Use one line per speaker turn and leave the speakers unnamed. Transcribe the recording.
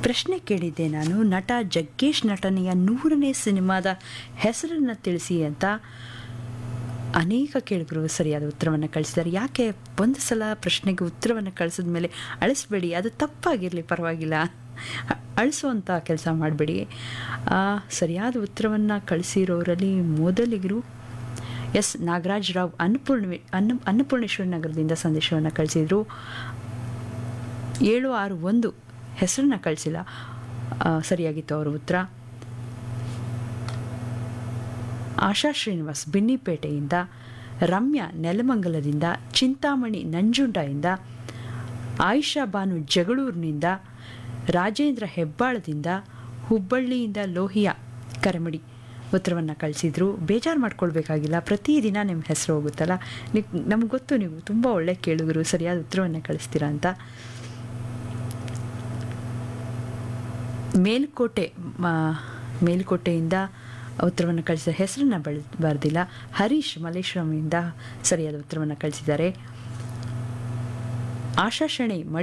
ಪ್ರಶ್ನೆ ಕೇಳಿದ್ದೆ ನಾನು ನಟ ಜಗ್ಗೇಶ್ ನಟನೆಯ ನೂರನೇ ಸಿನಿಮಾದ ಹೆಸರನ್ನು ತಿಳಿಸಿ ಅಂತ ಅನೇಕ ಕೇಳಿದ್ರು ಸರಿಯಾದ ಉತ್ತರವನ್ನು ಕಳಿಸಿದ್ದಾರೆ ಯಾಕೆ ಒಂದು ಸಲ ಪ್ರಶ್ನೆಗೆ ಉತ್ತರವನ್ನು ಕಳಿಸಿದ ಮೇಲೆ ಅಳಿಸ್ಬೇಡಿ ಅದು ತಪ್ಪಾಗಿರಲಿ ಪರವಾಗಿಲ್ಲ ಅ- ಅಳಿಸುವಂಥ ಕೆಲಸ ಮಾಡಬೇಡಿ ಸರಿಯಾದ ಉತ್ತರವನ್ನು ಕಳಿಸಿರೋರಲ್ಲಿ ಮೊದಲಿಗರು ಎಸ್ ನಾಗರಾಜ್ ರಾವ್ ಅನ್ನಪೂರ್ಣ ಅನ್ನ ಅನ್ನಪೂರ್ಣೇಶ್ವರ ನಗರದಿಂದ ಸಂದೇಶವನ್ನು ಕಳಿಸಿದರು ಏಳು ಆರು ಒಂದು ಹೆಸರನ್ನ ಕಳಿಸಿಲ್ಲ ಆ, ಸರಿಯಾಗಿತ್ತು ಅವರ ಉತ್ತರ ಆಶಾ ಶ್ರೀನಿವಾಸ್ ಬಿನ್ನಿಪೇಟೆಯಿಂದ ರಮ್ಯಾ ನೆಲಮಂಗಲದಿಂದ ಚಿಂತಾಮಣಿ ನಂಜುಂಡದಿಂದ ಆಯಿಷಾ ಬಾನು ಜಗಳೂರಿನಿಂದ ರಾಜೇಂದ್ರ ಹೆಬ್ಬಾಳದಿಂದ ಹುಬ್ಬಳ್ಳಿಯಿಂದ ಲೋಹಿಯಾ ಕರಮಡಿ ಉತ್ತರವನ್ನು ಕಳಿಸಿದ್ರು ಬೇಜಾರು ಮಾಡ್ಕೊಳ್ಬೇಕಾಗಿಲ್ಲ ಪ್ರತಿದಿನ ನಿಮ್ಮ ಹೆಸರು ಹೋಗುತ್ತಲ್ಲ ನೀವು ನಮ್ಗೆ ಗೊತ್ತು ನೀವು ತುಂಬ ಒಳ್ಳೆ ಕೇಳುಗರು ಸರಿಯಾದ ಉತ್ತರವನ್ನು ಕಳಿಸ್ತೀರಾ ಅಂತ ಮೇಲ್ಕೋಟೆ ಮ- ಮೇಲ್ಕೋಟೆಯಿಂದ ಉತ್ತರವನ್ನು ಕಳಿಸಿದ ಹೆಸರನ್ನು ಬಳ ಬರೆದಿಲ್ಲ ಹರೀಶ್ ಮಲ್ಲೇಶ್ವರಮಿಂದ ಸರಿಯಾದ ಉತ್ತರವನ್ನು ಕಳಿಸಿದ್ದಾರೆ ಆಶಾ ಶೆಣೈ